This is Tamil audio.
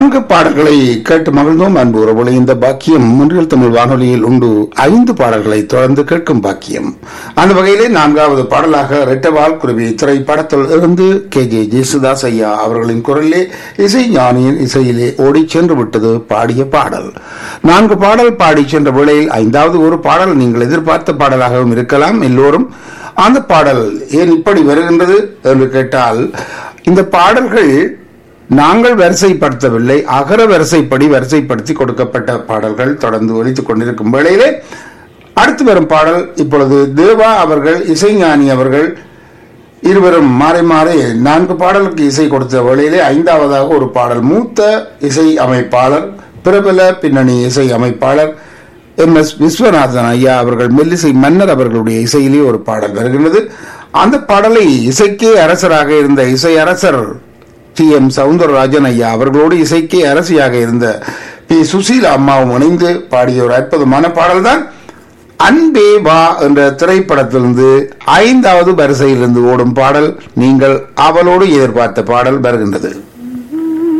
நான்கு பாடல்களை கேட்டு மகிழ்ந்தோம் அன்பு உறவுகளை இந்த பாக்கியம் முன்றில் தமிழ் வானொலியில் உண்டு ஐந்து பாடல்களை தொடர்ந்து கேட்கும் பாக்கியம் அந்த வகையிலே நான்காவது பாடலாக ரெட்டவால் குருவி திரைப்படத்தில் இருந்து கே ஜே ஜேசுதாஸ் ஐயா அவர்களின் குரலிலே இசை ஞானியின் இசையிலே ஓடிச் சென்று விட்டது பாடிய பாடல் நான்கு பாடல் பாடி சென்ற வேளையில் ஐந்தாவது ஒரு பாடல் நீங்கள் எதிர்பார்த்த பாடலாகவும் இருக்கலாம் எல்லோரும் அந்த பாடல் ஏன் இப்படி வருகின்றது என்று கேட்டால் இந்த பாடல்கள் நாங்கள் வரிசைப்படுத்தவில்லை அகர வரிசைப்படி வரிசைப்படுத்தி கொடுக்கப்பட்ட பாடல்கள் தொடர்ந்து ஒலித்துக் கொண்டிருக்கும் வேளையிலே அடுத்து வரும் பாடல் இப்பொழுது தேவா அவர்கள் இசைஞானி அவர்கள் இருவரும் மாறி மாறி நான்கு பாடலுக்கு இசை கொடுத்த வேளையிலே ஐந்தாவதாக ஒரு பாடல் மூத்த இசை அமைப்பாளர் பிரபல பின்னணி இசை அமைப்பாளர் எம் எஸ் விஸ்வநாதன் ஐயா அவர்கள் மெல்லிசை மன்னர் அவர்களுடைய இசையிலே ஒரு பாடல் வருகின்றது அந்த பாடலை இசைக்கே அரசராக இருந்த இசை அரசர் டி எம் சவுந்தரராஜன் ஐயா அவர்களோடு இசைக்கே அரசியாக இருந்த பி சுசீலா அம்மாவும் இணைந்து பாடிய ஒரு அற்புதமான பாடல்தான் அன்பே வா என்ற திரைப்படத்திலிருந்து ஐந்தாவது வரிசையிலிருந்து ஓடும் பாடல் நீங்கள் அவளோடு எதிர்பார்த்த பாடல் வருகின்றது